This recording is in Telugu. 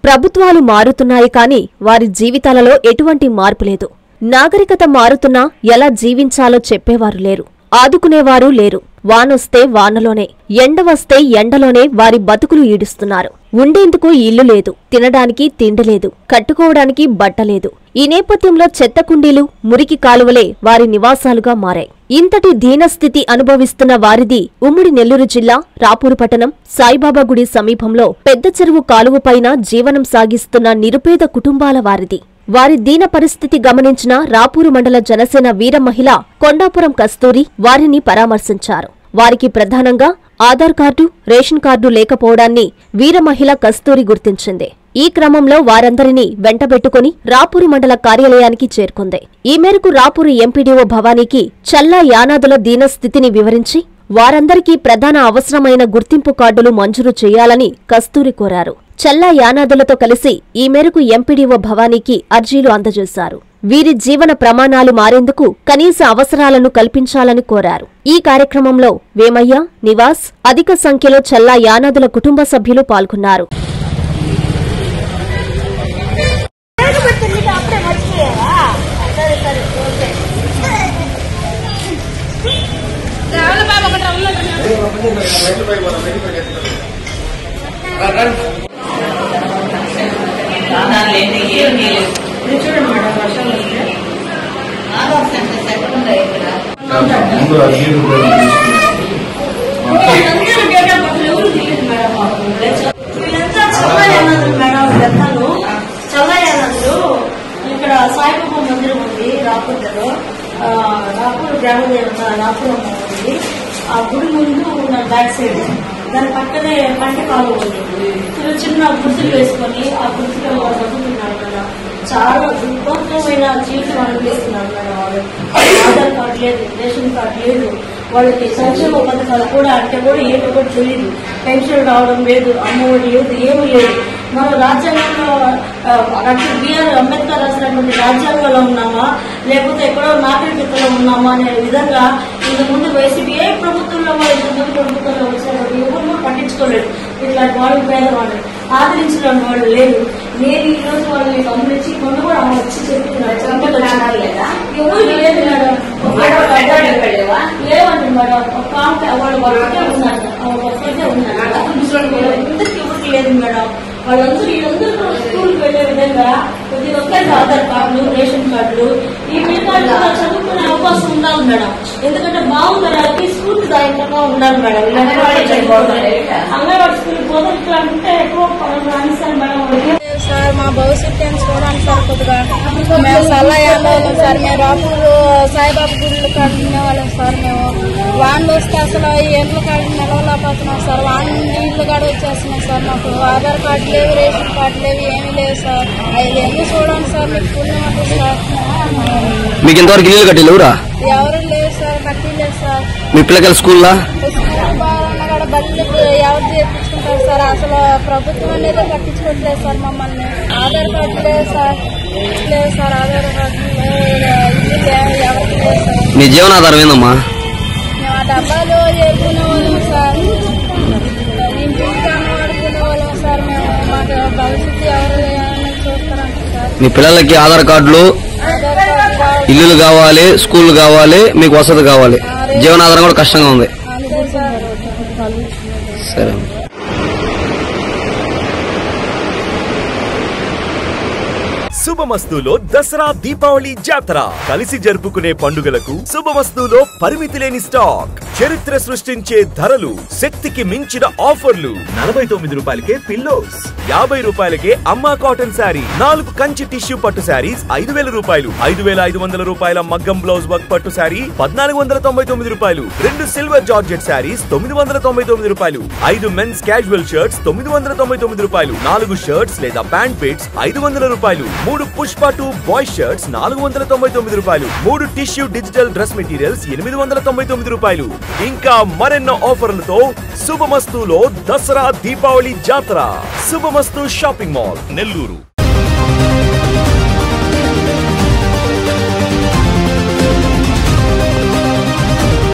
ప్రభుత్వాలు మారుతున్నాయి కాని వారి జీవితాలలో ఎటువంటి మార్పు లేదు నాగరికత మారుతున్నా ఎలా జీవించాలో చెప్పేవారు లేరు ఆదుకునేవారు లేరు వానొస్తే వానలోనే ఎండ వస్తే ఎండలోనే వారి బతుకులు ఈడుస్తున్నారు ఉండేందుకు ఇల్లు లేదు తినడానికి తిండి లేదు కట్టుకోవడానికి బట్ట లేదు ఈ నేపథ్యంలో చెత్త కుండీలు మురికి కాలువలే వారి నివాసాలుగా మారాయి ఇంతటి దీనస్థితి అనుభవిస్తున్న వారిది ఉమ్మడి నెల్లూరు జిల్లా రాపూరు పట్టణం సాయిబాబా గుడి సమీపంలో పెద్ద చెరువు కాలువపైన జీవనం సాగిస్తున్న నిరుపేద కుటుంబాల వారిది వారి దీన పరిస్థితి గమనించిన రాపూరు మండల జనసేన వీర మహిళ కొండాపురం కస్తూరి వారిని పరామర్శించారు వారికి ప్రధానంగా ఆధార్ కార్డు రేషన్ కార్డు లేకపోవడాన్ని వీర మహిళ కస్తూరి గుర్తించింది ఈ క్రమంలో వారందరినీ వెంటబెట్టుకుని రాపూరు మండల కార్యాలయానికి చేరుకుంది ఈ మేరకు రాపూరు ఎంపీడీఓ భవానీకి చల్లా యానాదుల దీనస్థితిని వివరించి వారందరికీ ప్రధాన అవసరమైన గుర్తింపు కార్డులు మంజూరు చేయాలని కస్తూరి కోరారు చల్లా యానాదులతో కలిసి ఈ మేరకు ఎంపీడీఓ భవానీకి అర్జీలు అందజేశారు వీరి జీవన ప్రమాణాలు మారేందుకు కనీస అవసరాలను కల్పించాలని కోరారు ఈ కార్యక్రమంలో వేమయ్య నివాస్ అధిక సంఖ్యలో చల్లా యానాదుల కుటుంబ సభ్యులు పాల్గొన్నారు ఆధార్ లేదు ఏం లేదు ఆధార్ సెంటర్ ఎక్కడ ఉందా ఇక్కడ ముందు అర్జీలు వీళ్ళంతా చల్లయానందులు మేడం వీళ్ళంతాను చల్లయానందులు ఇక్కడ సాయిబాబా మందిరం ఉంది రాపూర్లో ఆ, రాపూర్ గ్రామదేవత రాపూర్ అమ్మ ఉంది ఆ గుడి ముందు ఉన్న బ్యాక్ సైడ్ దాని పక్కనే పంట కాలువ ఉంది చిన్న చిన్న గుర్తులు వేసుకొని ఆ గుర్తులో వాళ్ళు బతుకుతున్నారు మేడం చాలా దుర్భరమైన జీవితం అనుభవిస్తున్నారు మేడం వాళ్ళు ఆధార్ కార్డు లేదు రేషన్ కార్డు లేదు వాళ్ళకి సంక్షేమ పథకాలు కూడా అంటే కూడా ఏంటో కూడా తెలియదు పెన్షన్ రావడం లేదు అమ్మఒడి లేదు ఏమీ లేదు మనం రాజ్యాంగంలో ఆ, డాక్టర్ బిఆర్ అంబేద్కర్ రాసినటువంటి రాజ్యాంగంలో ఉన్నామా లేకపోతే ఎక్కడో నాగరికతలో ఉన్నామా అనే విధంగా ఇంతకు ముందు వైసీపీ ఏ ప్రభుత్వంలో వాళ్ళు ఇంతకు ముందు ప్రభుత్వంలో వచ్చినప్పుడు ఎవరు పట్టించుకోలేదు ఇట్లాంటి వాళ్ళు పేదవాళ్ళు ఆదరించిన వాళ్ళు లేదు నేను ఈ రోజు వాళ్ళని గమనించి మొన్న కూడా ఆమె వచ్చి చెప్తున్నాను లేదా? ఎవరు లేదు మేడం మేడం, పెద్దవాళ్ళు ఎక్కడ లేవా? లేవండి మేడం ఒక ఆమె వాళ్ళు ఒక్కటే ఉన్నారు ఆమె ఒక్కటే ఉన్నారు ఇంతకు ఎవరికి లేదు మేడం వాళ్ళందరూ వీళ్ళందరూ స్కూల్కి వెళ్ళే విధంగా ప్రతి ఒక్కరికి ఆధార్ కార్డులు రేషన్ కార్డులు ఈ మిగతా చదువుకునే అవకాశం ఉండాలి మేడం ఎందుకంటే బాగుండడానికి స్ఫూర్తిదాయకంగా ఉండాలి మేడం అంగన్వాడీ స్కూల్ పోతారా? అంగన్వాడీ స్కూల్ పోతే అంటే ఎక్కువ రాణిస్తాను మేడం వాళ్ళకి సార్ మా భవిష్యత్తు ఏం చూడండి సార్ కొద్దిగా మేము సలహాలు సార్ మేము రాపూరు సాయిబాబా గుళ్ళు కాడ ఉండేవాళ్ళం సార్ మేము వాన్లు వస్తే అసలు ఈ ఎండ్ల కాడ నిలవలేకపోతున్నాం సార్ వాన్ నీళ్లు కాడ వచ్చేస్తున్నాం సార్ మాకు ఆధార్ కార్డు లేవు రేషన్ కార్డు లేవు ఏమీ లేవు సార్ అవి ఎందుకు చూడండి సార్ మీకు పుణ్యం ఉంటుంది సార్ మీకు ఇంతవరకు ఇల్లు కట్టి లేవురా ఎవరు లేవు సార్ కట్టిలేదు సార్ మీ పిల్లకాయల స్కూల్లా స్కూల్ బాగున్నా కూడా బళ్ళు ఎవరు చేయించుకుంటారు సార్ అసలు ప్రభుత్వం అనేది పట్టించుకోవట్లేదు సార్ మమ్మల్ని ఆధార్ కార్డు లేదు సార్ లేదు సార్ ఆధార్ కార్డు లేవు ఇల్లు లేవు ఎవరికి లేదు సార్ మీ జీవనాధారం ఏందమ్మా మేము ఆ డబ్బాలు ఏరుకునే వాళ్ళం సార్ ఇంటికి వాడుకునే వాళ్ళం సార్ మేము మాకు భవిష్యత్తు ఎవరు ఏమైనా చూస్తారంట సార్ మీ పిల్లలకి ఆధార్ కార్డులు ఆధార్ కార్డు కావాలి. ఇల్లులు కావాలి స్కూల్ కావాలి మీకు వసతి కావాలి జీవనాధారం కూడా కష్టంగా ఉంది అంతే సార్ సరే అమ్మా. శుభమస్తులో దసరా దీపావళి జాతర కలిసి జరుపుకునే పండుగలకు శుభమస్తులో పరిమితి లేని స్టాక్ చరిత్ర సృష్టించే ధరలు శక్తికి మించిన ఆఫర్లు నలభై తొమ్మిది రూపాయలకే పిల్లోస్ యాభై రూపాయలకే అమ్మా కాటన్ శారీ నాలుగు కంచి టిష్యూ పట్టు శారీస్ ఐదు వేల రూపాయలు ఐదు వేల ఐదు వందల రూపాయల మగ్గం బ్లౌజ్ వర్క్ పట్టు శారీ పద్నాలుగు వందల తొంభై తొమ్మిది రూపాయలు రెండు సిల్వర్ జార్జెట్ శారీస్ తొమ్మిది వందల తొంభై తొమ్మిది రూపాయలు ఐదు మెన్స్ క్యాజువల్ షర్ట్స్ తొమ్మిది వందల తొంభై తొమ్మిది రూపాయలు నాలుగు షర్ట్స్ లేదా ప్యాంట్ పిట్స్ ఐదు వందల రూపాయలు మూడు పుష్ప టూ బాయ్ షర్ట్స్ నాలుగు వందల తొంభై తొమ్మిది రూపాయలు మూడు టిష్యూ డిజిటల్ డ్రెస్ మెటీరియల్స్ ఎనిమిది వందల తొంభై తొమ్మిది రూపాయలు ఇంకా మరెన్నో ఆఫర్లతో శుభమస్తులో దసరా దీపావళి జాతర శుభమస్తు షాపింగ్ మాల్ నెల్లూరు